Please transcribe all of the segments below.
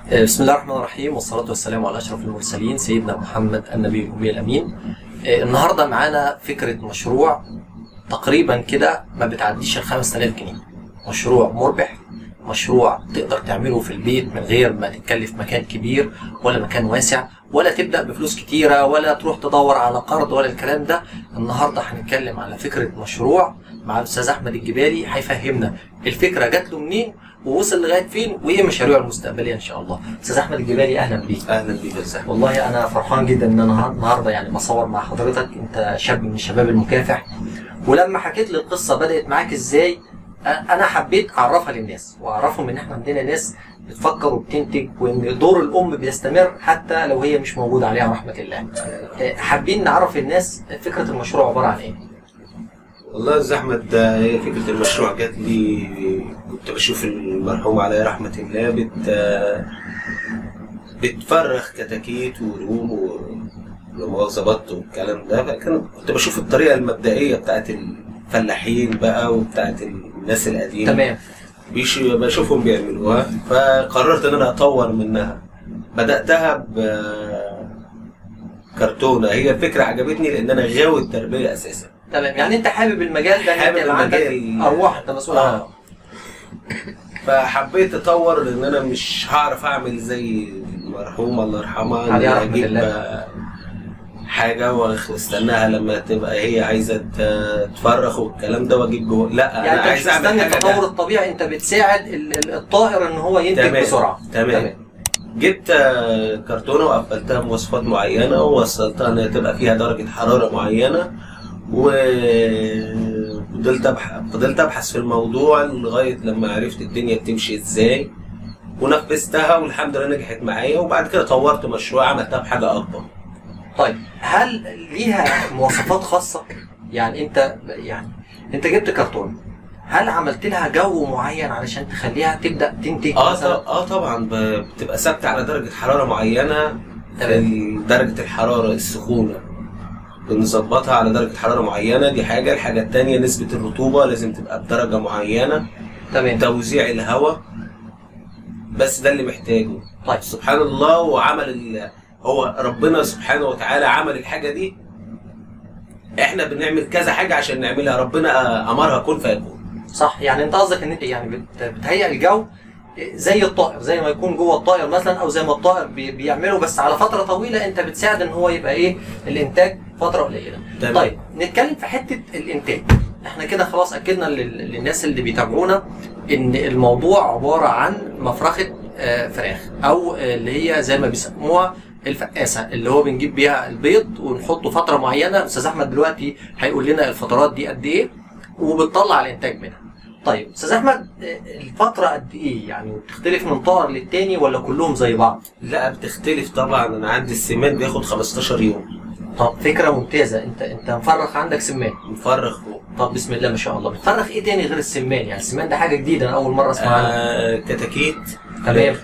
بسم الله الرحمن الرحيم والصلاة والسلام على أشرف المرسلين سيدنا محمد النبي الأمي الأمين النهاردة معانا فكرة مشروع تقريبا كده ما بتعديش ال 5000 جنيه مشروع مربح مشروع تقدر تعمله في البيت من غير ما تتكلف مكان كبير ولا مكان واسع ولا تبدا بفلوس كتيره ولا تروح تدور على قرض ولا الكلام ده النهارده هنتكلم على فكره مشروع مع الاستاذ احمد الجبالي هيفهمنا الفكره جات له منين ووصل لغايه فين وايه مشاريعه المستقبليه ان شاء الله استاذ احمد الجبالي اهلا بيك اهلا بيك يا زلمه والله انا فرحان جدا ان انا النهارده يعني بصور مع حضرتك انت شاب من الشباب المكافح ولما حكيت لي القصه بدات معاك ازاي انا حبيت اعرفها للناس واعرفهم ان احنا عندنا ناس بتفكر وبتنتج وان دور الام بيستمر حتى لو هي مش موجوده عليها رحمه الله. حابين نعرف الناس فكره المشروع عباره عن ايه؟ والله يا استاذ احمد ده هي فكره المشروع جات لي كنت بشوف المرحوم عليه رحمه الله بت بتفرخ كتاكيت وهدوم و مؤاخذه بط والكلام ده فكان كنت بشوف الطريقه المبدئيه بتاعت الفلاحين بقى وبتاعت الناس القديمه تمام بيش بشوفهم بيعملوها فقررت ان انا اطور منها بداتها ب كرتونه هي فكره عجبتني لان انا غاوي التربيه اساسا تمام يعني انت حابب المجال ده ان حابب انت يبقى عندك المجال. ارواح انت مسؤول عنها آه. فحبيت اطور لان انا مش هعرف اعمل زي المرحوم الله يرحمها عليه إن رحمة اجيب الله. حاجه واستناها لما تبقى هي عايزه ت- تفرخ والكلام ده واجيب جوه لا يعني انا انت عايز مش اعمل مستني حاجه التطور ده. الطبيعي انت بتساعد ال- ال- الطائر ان هو ينتج تمام. بسرعه تمام. جبت آه، كرتونه وقفلتها بمواصفات معينه ووصلتها انها تبقى فيها درجه حراره معينه وفضلت ابحث فضلت ابحث في الموضوع لغايه لما عرفت الدنيا بتمشي ازاي ونفذتها والحمد لله نجحت معايا وبعد كده طورت مشروع عملتها بحاجه اكبر طيب هل ليها مواصفات خاصه؟ يعني انت يعني انت جبت كرتون هل عملت لها جو معين علشان تخليها تبدا تنتج اه مثلا؟ ط- اه طبعا ب- بتبقى ثابته على درجه حراره معينه في درجه الحراره السخونه بنظبطها على درجه حراره معينه دي حاجه الحاجه الثانيه نسبه الرطوبه لازم تبقى بدرجه معينه تمام توزيع الهواء بس ده اللي محتاجه طيب سبحان الله وعمل ال... هو ربنا سبحانه وتعالى عمل الحاجه دي احنا بنعمل كذا حاجه عشان نعملها ربنا امرها كن فيكون صح يعني انت قصدك ان انت يعني بت- بتهيئ الجو زي الطائر زي ما يكون جوه الطائر مثلا او زي ما الطائر بي- بيعمله بس على فتره طويله انت بتساعد ان هو يبقى ايه الانتاج فتره قليله تمام. طيب نتكلم في حته الانتاج احنا كده خلاص اكدنا لل- للناس اللي بيتابعونا ان الموضوع عباره عن مفرخه آه، فراخ او آه، اللي هي زي ما بيسموها الفقاسه اللي هو بنجيب بيها البيض ونحطه فتره معينه استاذ احمد دلوقتي هيقول لنا الفترات دي قد ايه وبتطلع الانتاج منها طيب استاذ احمد آه، الفتره قد ايه يعني بتختلف من طائر للتاني ولا كلهم زي بعض لا بتختلف طبعا انا عندي السمان بياخد 15 يوم طب فكره ممتازه انت انت مفرخ عندك سمان مفرخ فوق طب بسم الله ما شاء الله بتفرخ ايه تاني غير السمان يعني السمان ده حاجه جديده انا اول مره اسمع عنها آه كتاكيت تمام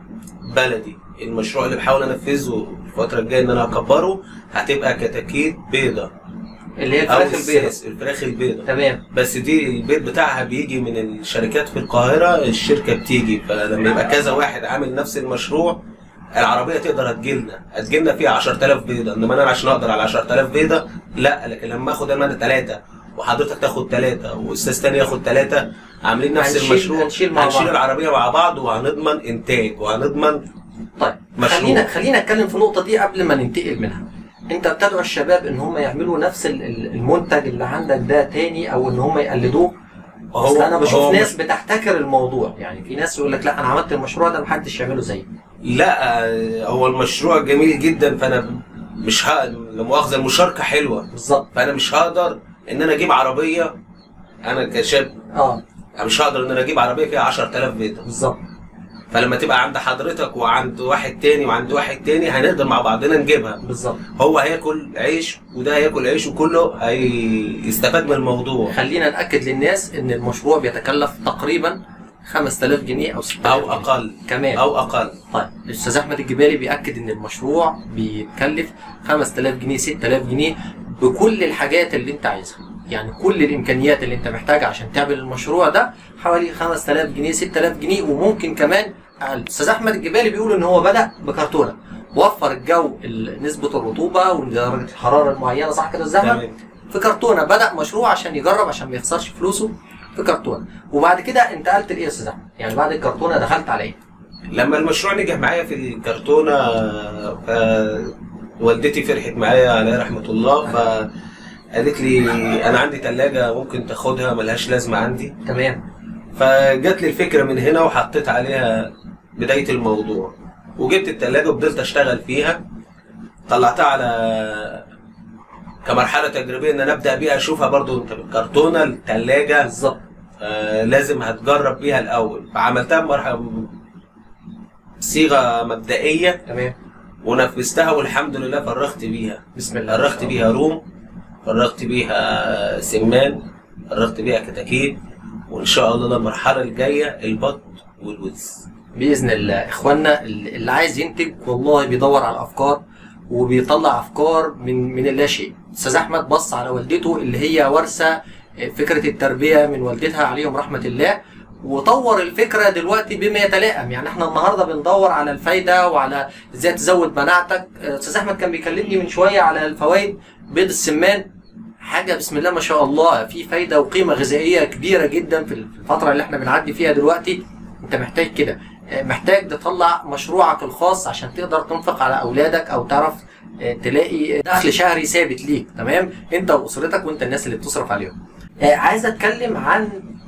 بلدي المشروع اللي بحاول انفذه الفتره الجايه ان انا اكبره هتبقى كتاكيت بيضه اللي هي او الفراخ البيضاء الساس الفراخ البيضه تمام بس دي البيض بتاعها بيجي من الشركات في القاهره الشركه بتيجي فلما يبقى كذا واحد عامل نفس المشروع العربيه تقدر هتجيلنا هتجيلنا فيها 10000 بيضه انما انا عشان اقدر على 10000 بيضه لا لكن لما اخد انا ثلاثه وحضرتك تاخد ثلاثه واستاذ تاني ياخد ثلاثه عاملين نفس هنشيل- المشروع هنشيل مع هنشيل بعض. العربيه مع بعض وهنضمن انتاج وهنضمن طيب مشروع. خلينا خلينا نتكلم في النقطه دي قبل ما ننتقل منها انت بتدعو الشباب ان هم يعملوا نفس ال- ال- المنتج اللي عندك ده تاني او ان هم يقلدوه بس انا بشوف هو ناس مش- بتحتكر الموضوع يعني في ناس يقول لك لا انا عملت المشروع ده محدش يعمله زيي لا آه، هو المشروع جميل جدا فانا مش ه... لا مؤاخذه المشاركه حلوه بالظبط فانا مش هقدر ان انا اجيب عربيه انا كشاب اه أنا مش هقدر ان انا اجيب عربيه فيها 10000 بيضه بالظبط فلما تبقى عند حضرتك وعند واحد تاني وعند واحد تاني هنقدر مع بعضنا نجيبها بالظبط هو هياكل عيش وده هياكل عيش وكله هيستفاد من الموضوع خلينا ناكد للناس ان المشروع بيتكلف تقريبا 5000 جنيه او 6000 او جنيه. اقل كمان او اقل طيب الاستاذ احمد الجبالي بياكد ان المشروع بيتكلف 5000 جنيه 6000 جنيه بكل الحاجات اللي انت عايزها يعني كل الامكانيات اللي انت محتاجها عشان تعمل المشروع ده حوالي 5000 جنيه 6000 جنيه وممكن كمان الاستاذ احمد الجبالي بيقول ان هو بدا بكرتونه وفر الجو ال- نسبه الرطوبه ودرجه الحراره المعينه صح كده يا أستاذ احمد تمام في كرتونه بدا مشروع عشان يجرب عشان ما يخسرش فلوسه في كرتونه وبعد كده انتقلت لايه يا استاذ احمد يعني بعد الكرتونه دخلت على ايه لما المشروع نجح معايا في الكرتونه ف والدتي فرحت معايا عليها رحمه الله فقالت لي انا عندي ثلاجه ممكن تاخدها ملهاش لازمه عندي تمام فجات لي الفكره من هنا وحطيت عليها بدايه الموضوع وجبت الثلاجه وفضلت اشتغل فيها طلعتها على كمرحله تجريبيه ان انا ابدا بيها اشوفها برضو انت بالكرتونه الثلاجه بالظبط آه لازم هتجرب بيها الاول فعملتها بمرحله صيغه مبدئيه تمام ونفذتها والحمد لله فرغت بيها بسم الله فرغت بيها روم فرغت بيها سمان فرغت بيها كتاكيت وان شاء الله المرحله الجايه البط والوز باذن الله اخواننا اللي عايز ينتج والله بيدور على افكار وبيطلع افكار من من اللا شيء استاذ احمد بص على والدته اللي هي وارثه فكره التربيه من والدتها عليهم رحمه الله وطور الفكره دلوقتي بما يتلائم يعني احنا النهارده بندور على الفايده وعلى ازاي تزود مناعتك استاذ احمد كان بيكلمني من شويه على الفوائد بيض السمان حاجه بسم الله ما شاء الله في فايده وقيمه غذائيه كبيره جدا في الفتره اللي احنا بنعدي فيها دلوقتي انت محتاج كده محتاج تطلع مشروعك الخاص عشان تقدر تنفق على اولادك او تعرف تلاقي دخل شهري ثابت ليك تمام انت واسرتك وانت الناس اللي بتصرف عليهم عايز اتكلم عن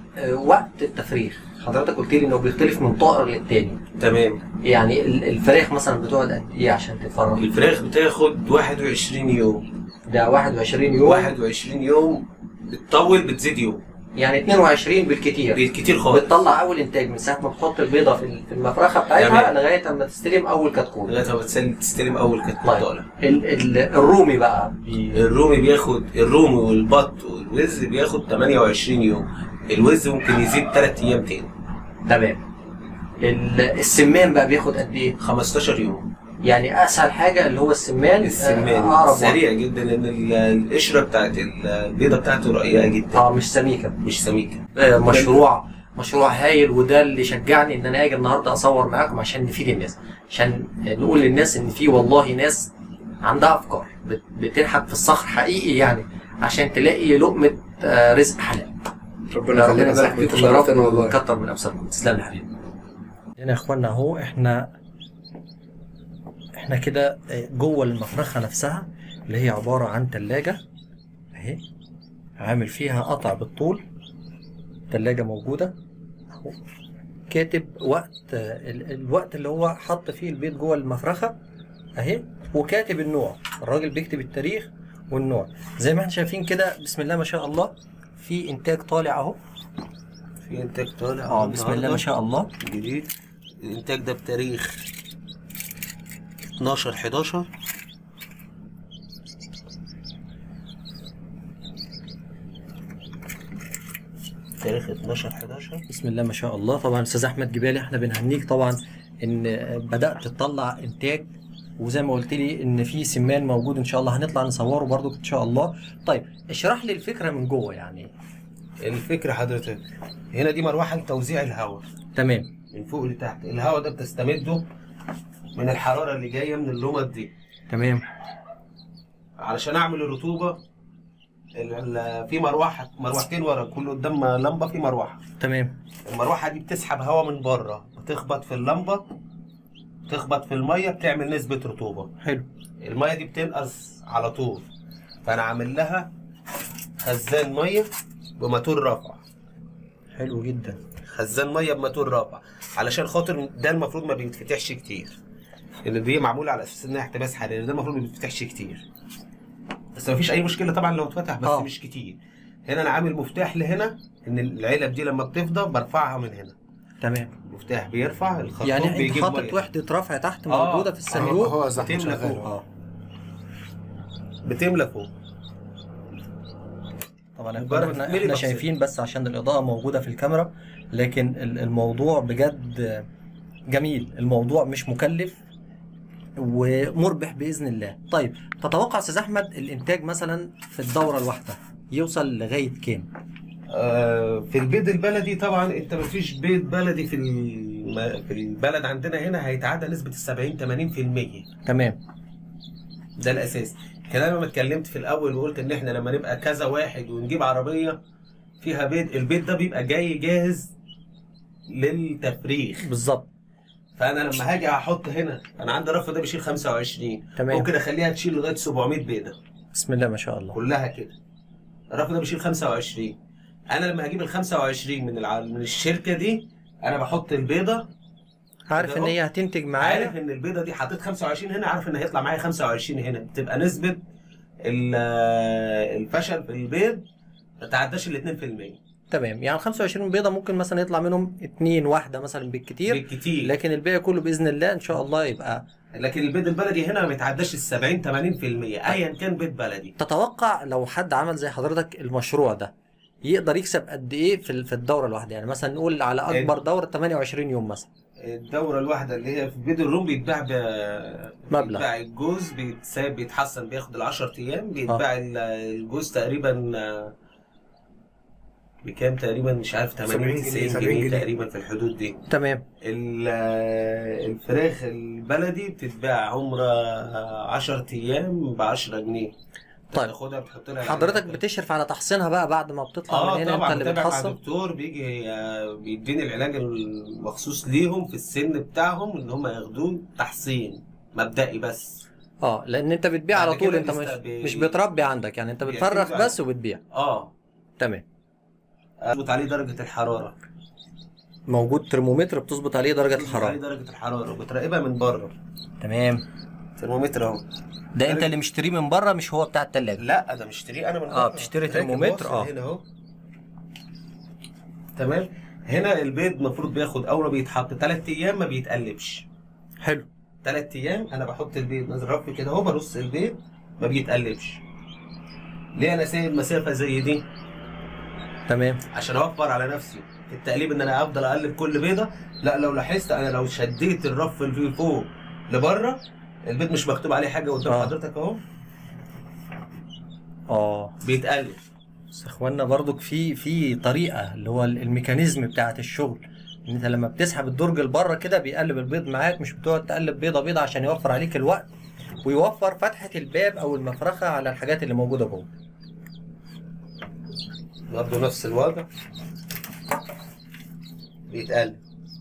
وقت التفريغ حضرتك قلت لي انه بيختلف من طائر للتاني تمام يعني الفراخ مثلا بتقعد قد ايه عشان تتفرغ الفراخ بتاخد 21 يوم ده 21 يوم 21 يوم بتطول بتزيد يوم يعني 22 بالكتير بالكتير خالص بتطلع اول انتاج من ساعه ما تحط البيضه في في المفرخه بتاعتها تمام. لغايه اما تستلم اول كتكوت لغايه ما تسل- تستلم اول كتكوت طيب. طالع ال ال الرومي بقى بي- الرومي بياخد الرومي والبط والوز بياخد 28 يوم الوز ممكن يزيد 3 ايام تاني تمام ال- السمان بقى بياخد قد ايه؟ 15 يوم يعني اسهل حاجه اللي هو السمان آه، السمان اقرب وقت. سريع جدا لان ال- القشره بتاعت ال- البيضه بتاعته رقيقه جدا اه مش سميكه مش سميكه آه، مشروع مشروع هايل وده اللي شجعني ان انا اجي النهارده اصور معاكم عشان نفيد الناس عشان نقول للناس ان في والله ناس عندها افكار بت- بتنحت في الصخر حقيقي يعني عشان تلاقي لقمه آه، رزق حلال ربنا ربنا يخليك يبارك فيكم يا شرفتنا رب والله ويكتر من امثالكم تسلم يا حبيبي هنا يا اخوانا اهو احنا احنا كده جوه المفرخه نفسها اللي هي عباره عن ثلاجه اهي عامل فيها قطع بالطول ثلاجه موجوده اهو كاتب وقت ال- الوقت اللي هو حط فيه البيض جوه المفرخه اهي وكاتب النوع الراجل بيكتب التاريخ والنوع زي ما احنا شايفين كده بسم الله ما شاء الله في انتاج طالع اهو في انتاج طالع اه بسم الله ما شاء الله جديد الانتاج ده بتاريخ 12 11 تاريخ 12 11 بسم الله ما شاء الله طبعا استاذ احمد جبالي احنا بنهنيك طبعا ان بدات تطلع انتاج وزي ما قلت لي ان في سمان موجود ان شاء الله هنطلع نصوره برضو ان شاء الله طيب اشرح لي الفكره من جوه يعني الفكرة حضرتك هنا دي مروحة لتوزيع الهواء تمام من فوق لتحت الهواء ده بتستمده من الحرارة اللي جاية من اللمض دي تمام علشان اعمل الرطوبة ال- ال- في مروحة مروحتين ورا كل قدام لمبة في مروحة تمام المروحة دي بتسحب هواء من بره بتخبط في اللمبة تخبط في المية بتعمل نسبة رطوبة حلو المية دي بتنقص على طول فأنا عامل لها خزان مية بموتور رافع حلو جدا خزان مية بموتور رافع علشان خاطر ده المفروض ما بيتفتحش كتير اللي دي معمولة على أساس إنها احتباس حراري ده المفروض ما بيتفتحش كتير بس ما فيش أي مشكلة طبعا لو اتفتح بس آه. مش كتير هنا أنا عامل مفتاح لهنا إن العلب دي لما بتفضى برفعها من هنا تمام المفتاح بيرفع الخرطوم يعني انت بيجيب حاطط مية. وحده رفع تحت آه. موجوده في الصندوق هو زحمه بتملى شغال فوق. اه بتملى فوق طبعا مجرد احنا, ملي احنا بسيط. شايفين بس عشان الاضاءه موجوده في الكاميرا لكن ال- الموضوع بجد جميل الموضوع مش مكلف ومربح باذن الله طيب تتوقع استاذ احمد الانتاج مثلا في الدوره الواحده يوصل لغايه كام آه، في البيض البلدي طبعا انت مفيش بيض بلدي في الم- في البلد عندنا هنا هيتعدى نسبه ال 70 80% تمام ده الاساس كلام ما اتكلمت في الاول وقلت ان احنا لما نبقى كذا واحد ونجيب عربيه فيها بيت البيت ده بيبقى جاي جاهز للتفريخ بالظبط فانا لما هاجي احط هنا انا عندي الرف ده بيشيل 25 تمام. ممكن اخليها تشيل لغايه 700 بيضه بسم الله ما شاء الله كلها كده الرف ده بيشيل 25 انا لما هجيب ال 25 من الع... من الشركه دي انا بحط البيضه عارف كده ان أهو. هي هتنتج عارف معايا ان البيضه دي حطيت 25 هنا عارف ان هيطلع معايا 25 هنا بتبقى نسبه ال- الفشل في البيض ما تعداش ال 2% تمام يعني 25 بيضه ممكن مثلا يطلع منهم اتنين واحده مثلا بالكتير بالكتير لكن الباقي كله باذن الله ان شاء الله يبقى لكن البيض البلدي هنا ما بيتعداش ال 70 80% ايا كان بيض بلدي تتوقع لو حد عمل زي حضرتك المشروع ده يقدر يكسب قد ايه في ال- في الدوره الواحده يعني مثلا نقول على اكبر دوره 28 يوم مثلا الدوره الواحده اللي هي في بيض الروم بيتباع ب مبلغ. بيتباع الجوز بيتساب بيتحسن بياخد ال 10 ايام بيتباع ال- الجوز تقريبا آه، بكام تقريبا مش عارف 80 70 90 جنيه، 70 جنيه جنيه. تقريبا في الحدود دي تمام ال- آه، الفراخ البلدي بتتباع عمره 10 ايام ب 10 جنيه طيب. تاخدها بتحط لها حضرتك العلبة. بتشرف على تحصينها بقى بعد ما بتطلع اه من هنا انت طبعا اللي بتابع مع بتحصن دكتور بيجي آه، بيديني العلاج المخصوص ليهم في السن بتاعهم ان هم ياخدوه تحصين مبدئي بس اه لان انت بتبيع بعد على طول كده انت مش بيست- بي- مش بتربي عندك يعني انت بيعتمد بتفرخ على- بس وبتبيع اه تمام اظبط عليه درجه الحراره موجود ترمومتر بتظبط عليه درجه بتظبط عليه الحراره درجه الحراره وبتراقبها من بره تمام ترمومتر اهو ده انت اللي مشتريه من بره مش هو بتاع التلاجة لا ده مشتريه انا من آه، بره. بتشتري راكب ترمومتر، واصل آه. هنا اهو تمام هنا البيض المفروض بياخد اول ما بيتحط ثلاث ايام ما بيتقلبش حلو ثلاث ايام انا بحط البيض نازل رف كده اهو برص البيض ما بيتقلبش ليه انا سايب مسافه زي دي تمام عشان اوفر على نفسي في التقليب ان انا افضل اقلب كل بيضه لا لو لاحظت انا لو شديت الرف اللي فيه فوق لبره البيض مش مكتوب عليه حاجه قدام آه. حضرتك اهو اه بيتقلب بس يا اخوانا برضك في في طريقه اللي هو الميكانيزم بتاعه الشغل ان انت لما بتسحب الدرج لبره كده بيقلب البيض معاك مش بتقعد تقلب بيضه بيضه عشان يوفر عليك الوقت ويوفر فتحه الباب او المفرخه على الحاجات اللي موجوده جوه برضه نفس الوضع بيتقلب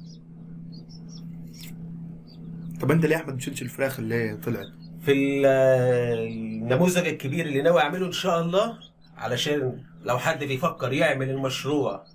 طب انت ليه يا احمد مشيلش الفراخ اللي هي طلعت في ال- النموذج الكبير اللي ناوي اعمله ان شاء الله علشان لو حد بيفكر يعمل المشروع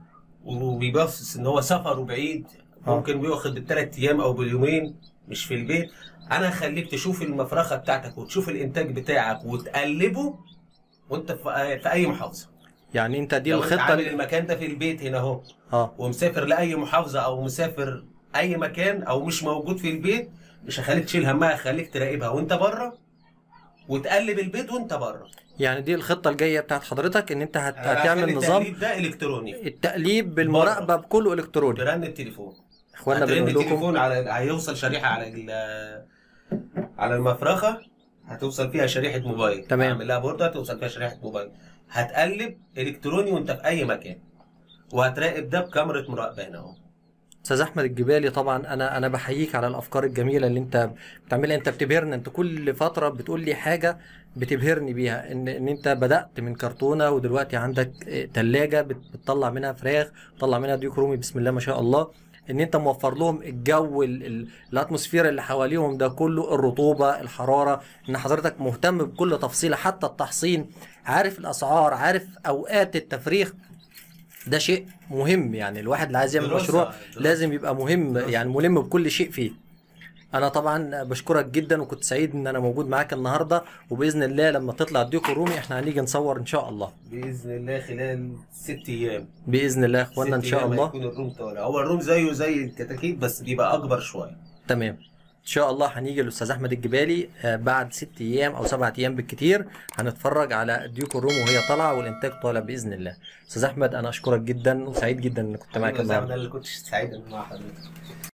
وبيبصص ان هو سفره بعيد آه. ممكن بياخد بالثلاث ايام او باليومين مش في البيت انا هخليك تشوف المفرخه بتاعتك وتشوف الانتاج بتاعك وتقلبه وانت في في اي محافظه يعني انت دي لو انت الخطه عامل اللي- المكان ده في البيت هنا اهو اه ومسافر لاي محافظه او مسافر اي مكان او مش موجود في البيت مش هخليك تشيل همها هخليك تراقبها وانت بره وتقلب البيض وانت بره يعني دي الخطه الجايه بتاعت حضرتك ان انت هت- هتعمل هخلي نظام التقليب ده الكتروني التقليب بالمراقبه بكله الكتروني برن التليفون اخوانا هترن بنقول لكم التليفون على هيوصل شريحه على ال- على المفرخه هتوصل فيها شريحه موبايل تمام. اعمل لها بورده توصل فيها شريحه موبايل هتقلب الكتروني وانت في اي مكان وهتراقب ده بكاميرا مراقبه هنا اهو استاذ احمد الجبالي طبعا انا انا بحييك على الافكار الجميله اللي انت بتعملها انت بتبهرنا انت كل فتره بتقول لي حاجه بتبهرني بيها ان ان انت بدات من كرتونه ودلوقتي عندك ثلاجه بتطلع منها فراخ بتطلع منها ديك رومي بسم الله ما شاء الله ان انت موفر لهم الجو ال- ال- الاتموسفير اللي حواليهم ده كله الرطوبه الحراره ان حضرتك مهتم بكل تفصيله حتى التحصين عارف الاسعار عارف اوقات التفريخ ده شيء مهم يعني الواحد اللي عايز يعمل دراسة- مشروع دراسة. لازم يبقى مهم دراسة. يعني ملم بكل شيء فيه انا طبعا بشكرك جدا وكنت سعيد ان انا موجود معاك النهارده وباذن الله لما تطلع الديكو رومي احنا هنيجي نصور ان شاء الله باذن الله خلال ست ايام باذن الله يا اخوانا ان ست شاء أيام الله هيكون الروم طالع هو الروم زيه زي الكتاكيت بس بيبقى اكبر شويه تمام ان شاء الله هنيجي الاستاذ احمد الجبالي آه، بعد ست ايام او سبعة ايام بالكتير هنتفرج على ديوكو الروم وهي طالعه والانتاج طالع باذن الله استاذ احمد انا اشكرك جدا وسعيد جدا ان كنت معاك أيوة، زي ما النهارده انا اللي كنت سعيد إن مع حضرتك